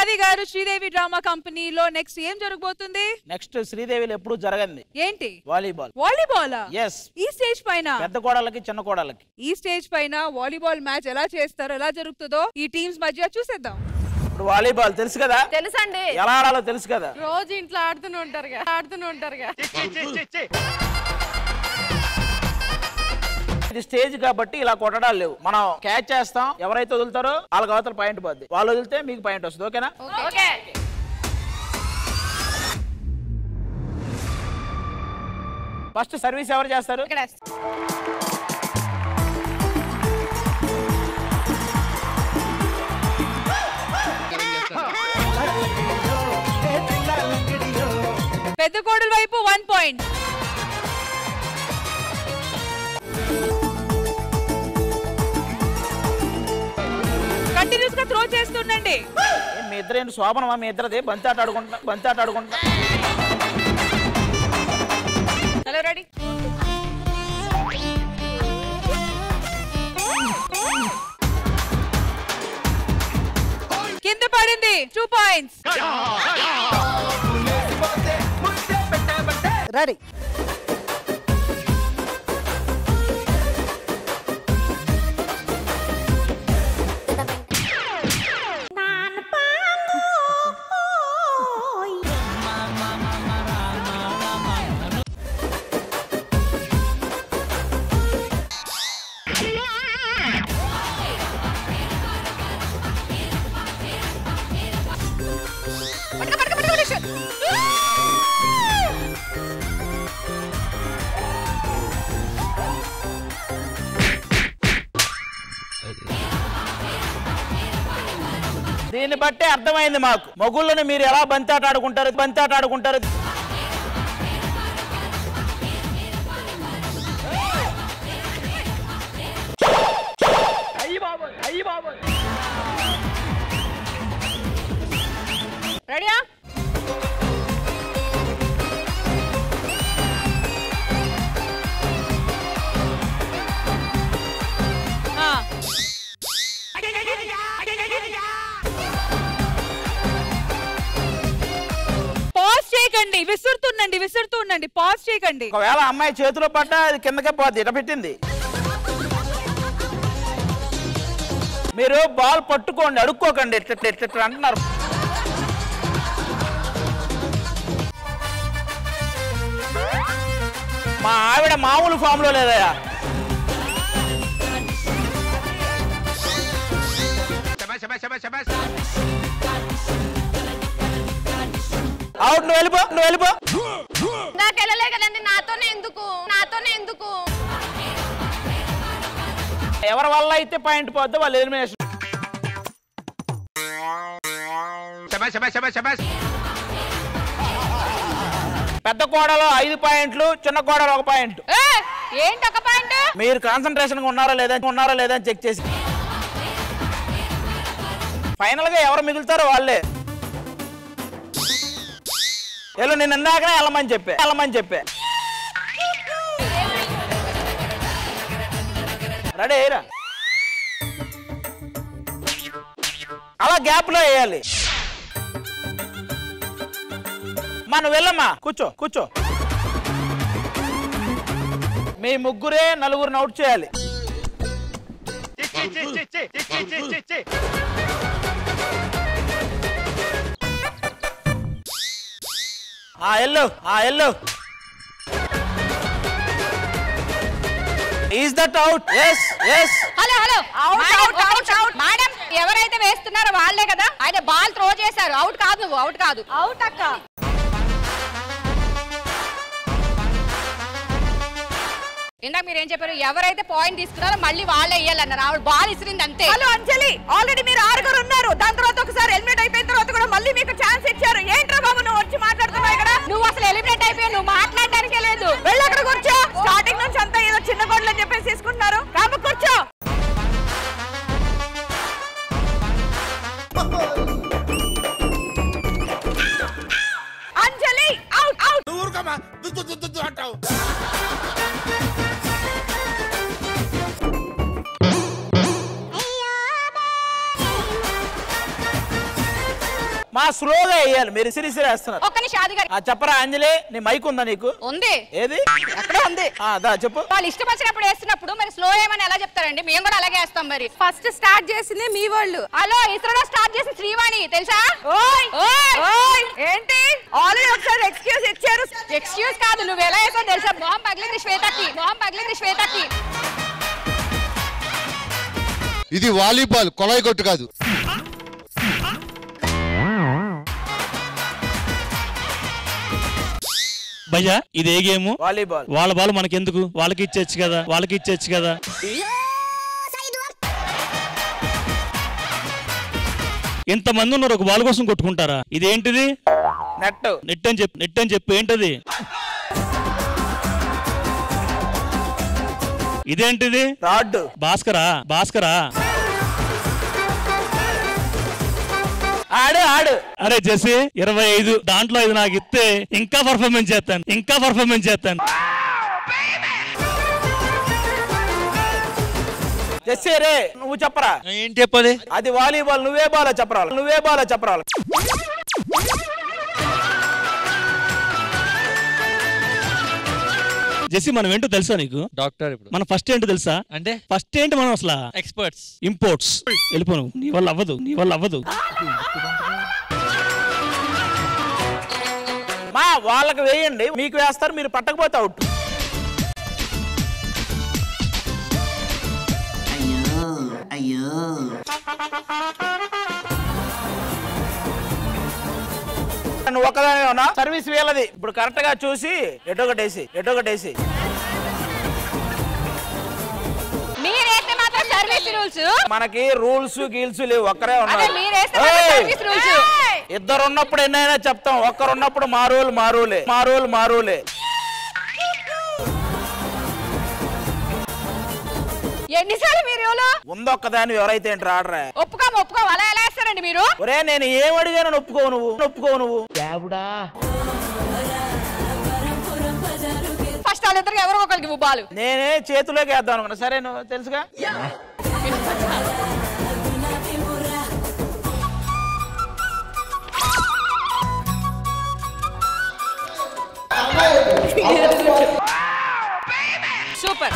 రవి గారు శ్రీదేవి డ్రామా కంపెనీలో నెక్స్ట్ ఏం జరగబోతుంది నెక్స్ట్ శ్రీదేవిలో ఎప్పుడు జరగంది ఏంటి వాలీబాల్ వాలీబాల్ ఎస్ ఈ స్టేజ్ పైన పెద్ద కోడళ్ళకి చిన్న కోడళ్ళకి ఈ స్టేజ్ పైన వాలీబాల్ మ్యాచ్ ఎలా చేస్తారో ఎలా జరుగుతుందో ఈ టీమ్స్ మధ్య చూసేద్దాం ఇప్పుడు వాలీబాల్ తెలుసు కదా తెలుసండి ఎలా ఆడాలో తెలుసు కదా రోజు ఇంట్లో ఆడుతూనే ఉంటారుగా ఆడుతూనే ఉంటారుగా ఇది స్టేజ్ కాబట్టి ఇలా కొట్టడాలు లేవు మనం క్యాచ్ చేస్తాం ఎవరైతే వదులుతారో వాళ్ళకి అవతల పాయింట్ పోద్ది వాళ్ళు వదిలితే మీకు పాయింట్ వస్తుంది ఓకేనా ఓకే ఫస్ట్ సర్వీస్ ఎవరు చేస్తారు ఇక్కడ పెద్ద కోడల వైపు వన్ పాయింట్ కంటిన్యూస్ గా త్రో చేస్తుండండి ఏం మీ ఇద్దరు ఏంటి శోభనమా మీ ఇద్దరది బంతాట ఆడుకుంటా బంతాట ఆడుకుంటా హలో రెడీ కింద పడింది టూ పాయింట్స్ రెడీ దీన్ని బట్టే అర్థమైంది మాకు మొగుళ్ళని మీరు ఎలా బంతాట ఆడుకుంటారు బంతాట ఆడుకుంటారు రెడీయా పాజ్ చేయకండి విసురుతుండండి విసురుతూ ఉండండి పాజ్ చేయకండి ఒకవేళ అమ్మాయి చేతిలో పడ్డా అది కిందకే పోద్ది ఇట పెట్టింది మీరు బాల్ పట్టుకోండి అడుక్కోకండి ఇట్ట ఇట్ట ఇట్ట ఇట్ట అంటున్నారు మా ఆవిడ మామూలు ఫామ్ లో లేదయా అవుట్ నువ్వు వెళ్ళిపో నువ్వు వెళ్ళిపో నాకు వెళ్ళలే కదండి నాతోనే ఎందుకు నాతోనే ఎందుకు ఎవరి వల్ల అయితే పాయింట్ పోద్దో వాళ్ళు ఎలిమినేషన్ పెద్ద కోడలో ఐదు పాయింట్లు చిన్న కోడలో ఒక పాయింట్ ఏ, ఏంటి ఒక పాయింట్ మీరు కాన్సన్ట్రేషన్ ఉన్నారా లేదా ఉన్నారా లేదా అని చెక్ చేసి ఫైనల్ గా ఎవరు మిగులుతారో వాళ్ళే వెళ్ళు నేను ఇందాకనే వెళ్ళమని చెప్పే వెళ్ళమని చెప్పే రెడీ అయ్యరా అలా గ్యాప్ లో వేయాలి మనం వెళ్ళమ్మా కూర్చో కూర్చో మీ ముగ్గురే నలుగురిని అవుట్ చేయాలి ఆ ఎల్లు ఆ ఎల్లు is that out yes yes hello hello out out out madam ఎవరైతే వేస్తున్నారో వాళ్ళే కదా ఆయన బాల్ త్రో చేశారు అవుట్ కాదు నువ్వు అవుట్ కాదు అవుట్ అక్క ఇందాక మీరు ఏం చెప్పారు ఎవరైతే పాయింట్ తీసుకున్నారో మళ్ళీ వాళ్ళే వేయాలన్నారు ఆవిడ బాల్ ఇసిరింది అంతే హలో అంజలి ఆల్రెడీ మీరు ఆరుగురు ఉన్నారు దాని తర్వాత ఒకసారి ఎలిమినేట్ అయిపోయిన తర్వాత కూడా మళ్ళీ మీకు ఛాన్స్ ఇచ్చారు ఏంట్రా బాబు నువ్వు వచ్చి మాట్లాడుతున్నావు ఇక్కడ నువ్వు అసలు ఎలిమినేట్ అయిపోయావు నువ్వు మాట్లాడడానికే లేదు వెళ్ళి అక్కడ కూర్చో స్టార్టింగ్ నుంచి అంతా ఏదో చిన్న గోడలు అని చెప్పేసి తీసుకుంటున్నారు రాము కూర్చో అంజలి అవుట్ అవుట్ ఊరుకమ్మా దుద్దు దుద్దు దుద్దు అంటావు స్లోగా వేయాలి మీరు సిరిసిరి వేస్తున్నారు ఒక్క నిమిషం ఆది గారు ఆ చెప్పరా అంజలి నీ మైక్ ఉందా నీకు ఉంది ఏది ఎక్కడ ఉంది ఆ దా చెప్పు వాళ్ళు ఇష్టపచ్చినప్పుడు వేస్తున్నప్పుడు మరి స్లో ఏమని ఎలా చెప్తారండి మేము కూడా అలాగే వేస్తాం మరి ఫస్ట్ స్టార్ట్ చేసింది మీ వాళ్ళు హలో ఇస్రోలో స్టార్ట్ చేసిన శ్రీవాణి తెలుసా ఓయ్ ఓయ్! ఓయ్ ఏంటి ఆల్రెడీ ఒకసారి ఎక్స్క్యూజ్ ఇచ్చారు ఎక్స్క్యూజ్ కాదు నువ్వు ఎలా వేసావు తెలుసా బాంబు పగిలింది శ్వేతకి బాంబు పగిలింది శ్వేతకి ఇది వాలీబాల్ కొలాయి కొట్టు కాదు భయ్యా ఇది ఏ గేమ్ వాలీబాల్ వాళ్ళ బాల్ మనకెందుకు వాళ్ళకి ఇచ్చేచ్చు కదా వాళ్ళకి ఇచ్చేచ్చు కదా ఇంతమంది ఉన్నారు ఒక బాల్ కోసం కొట్టుకుంటారా ఇదేంటిది నెట్ నెట్ అని చెప్పు నెట్ అని చెప్పు ఏంటది ఇదేంటిది రాడ్ భాస్కరా భాస్కరా ఆడు ఆడు అరే జెసి ఇరవై ఐదు దాంట్లో ఇది నాకు ఇస్తే ఇంకా పర్ఫార్మెన్స్ చేస్తాను ఇంకా పర్ఫార్మెన్స్ చేస్తాను జెస్సీ రే నువ్వు చెప్పరా ఏంటి చెప్పాలి అది వాలీబాల్ నువ్వే బాలో చెప్పరా నువ్వే బాలో చెప్పరా జెసి మనం ఏంటో తెలుసా నీకు డాక్టర్ ఇప్పుడు మన ఫస్ట్ ఏంటో తెలుసా అంటే ఫస్ట్ ఏంటి మనం అసలు ఎక్స్పర్ట్స్ ఇంపోర్ట్స్ వెళ్ళిపోను నీ వల్ల అవ్వదు నీ వల్ల అవ్వదు మా వాళ్ళకి వేయండి మీకు వేస్తారు మీరు పట్టకపోతే అవుట్ నువ్వు ఒక్కదానే ఉన్నా సర్వీస్ వీళ్ళది ఇప్పుడు కరెక్ట్ గా చూసి ఎటొకటేసి ఎటొకటేసి మీరేస్తే మాత్రం సర్వీస్ రూల్స్ మనకి రూల్స్ గీల్స్ లేవు ఒక్కరే అదే ఉన్నారు మీరేస్తే మాత్రం ఏయ్! సర్వీస్ రూల్స్ ఇద్దరు ఉన్నప్పుడు ఎన్నైనా చెప్తాం ఒక్కరు ఉన్నప్పుడు మా రూల్ మా రూలే మా రూల్ మా రూలే ఎన్నిసార్లు మీరు ఎవరు ఉందొక్కదాని ఎవరైతే ఏంటి రాడరా ఒప్పుకోము ఒప్పుకోము అలా ఎలా వేస్తారండి మీరు ఒరే నేను ఏం అడిగాను ఒప్పుకో నువ్వు ఒప్పుకో నువ్వు ఫస్ట్ వాళ్ళిద్దరికి ఎవరో ఒకరికి ఇవ్వు బాలు నేనే చేతిలోకి వేద్దాం అనుకున్నా సరే నువ్వు తెలుసుగా సూపర్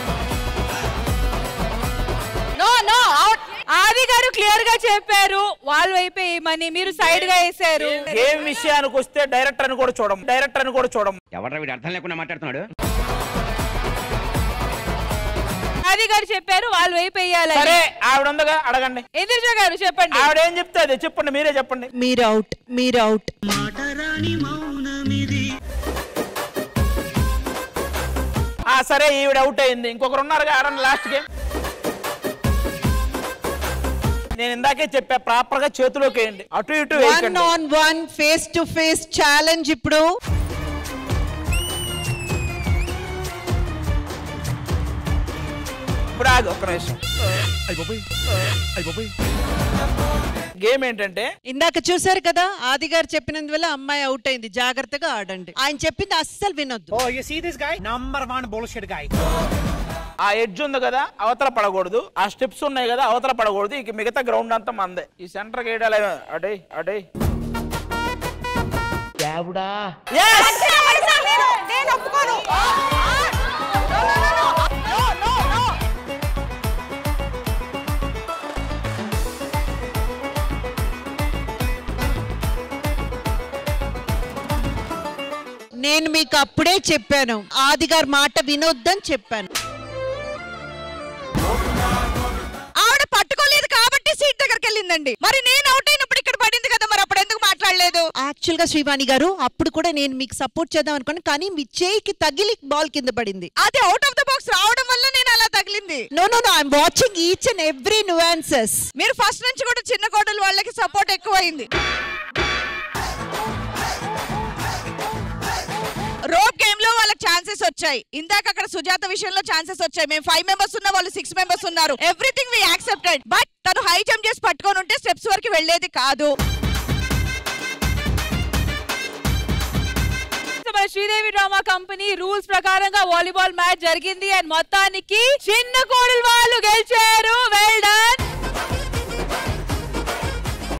నో నో అవుట్ ఆది గారు క్లియర్ గా చెప్పారు వాళ్ళు వైపు వేయమని మీరు సైడ్ గా వేసారు గేమ్ విషయానికి వస్తే డైరెక్టర్ అని కూడా చూడం డైరెక్టర్ అని కూడా చూడం ఎవడ్రా వీడు అర్థం లేకుండా మాట్లాడుతున్నాడు ఆది గారు చెప్పారు వాళ్ళు వైపు వేయాలని సరే ఆవిడ ఉందిగా అడగండి ఎదురుజా గారు చెప్పండి ఆవిడ ఏం చెప్తే అదే చెప్పండి మీరే చెప్పండి మీరు అవుట్ మీరు అవుట్ ఆ సరే ఈవిడ అవుట్ అయింది ఇంకొకరు ఉన్నారుగా ఆడండి లాస్ట్ గేమ్ నేను ఇందాకే చెప్పా ప్రాపర్ గా చేతిలోకి వేయండి అటు ఇటు వన్ వేయకండి on one face to face challenge ఇప్పుడు ఇప్పుడు ఆగు ఒక్క నిమిషం గేమ్ ఏంటంటే ఇందాక చూసారు కదా ఆది గారు చెప్పినందువల్ల అమ్మాయి అవుట్ అయింది జాగ్రత్తగా ఆడండి ఆయన చెప్పింది అస్సలు వినొద్దు ఆ ఎడ్జ్ ఉంది కదా అవతల పడకూడదు ఆ స్టెప్స్ ఉన్నాయి కదా అవతల పడకూడదు ఇక మిగతా గ్రౌండ్ అంతా మందే ఈ సెంటర్ గేడాలి అడే అడే Yes! నేను ఒప్పుకోను నేను మీకు అప్పుడే చెప్పాను ఆది గారి మాట వినొద్దని చెప్పాను ఆవిడ పట్టుకోలేదు కాబట్టి సీట్ దగ్గరికి వెళ్ళిందండి మరి నేను అవుట్ అయినప్పుడు ఇక్కడ పడింది కదా మరి అప్పుడు ఎందుకు మాట్లాడలేదు యాక్చువల్ గా శ్రీవాణి గారు అప్పుడు కూడా నేను మీకు సపోర్ట్ చేద్దాం అనుకున్నాను కానీ మీ చేయికి తగిలి బాల్ కింద పడింది అది అవుట్ ఆఫ్ ద బాక్స్ రావడం వల్ల నేను అలా తగిలింది no no no I'm watching each and every nuances మీరు ఫస్ట్ నుంచి కూడా చిన్న కోటలు వాళ్ళకి సపోర్ట్ ఎక్కువైంది రోప్ గేమ్ లో వాళ్ళకి ఛాన్సెస్ వచ్చాయి ఇందాక అక్కడ సుజాత విషయంలో ఛాన్సెస్ వచ్చాయి మేము ఫైవ్ మెంబర్స్ ఉన్న వాళ్ళు సిక్స్ మెంబర్స్ ఉన్నారు ఎవ్రీథింగ్ వి యాక్సెప్టెడ్ బట్ తను హై జంప్ చేసి పట్టుకొని ఉంటే స్టెప్స్ వరకు వెళ్ళేది కాదు సో మన శ్రీదేవి డ్రామా కంపెనీ రూల్స్ ప్రకారంగా వాలీబాల్ మ్యాచ్ జరిగింది అండ్ మొత్తానికి చిన్న కోడలు వాళ్ళు గెలిచారు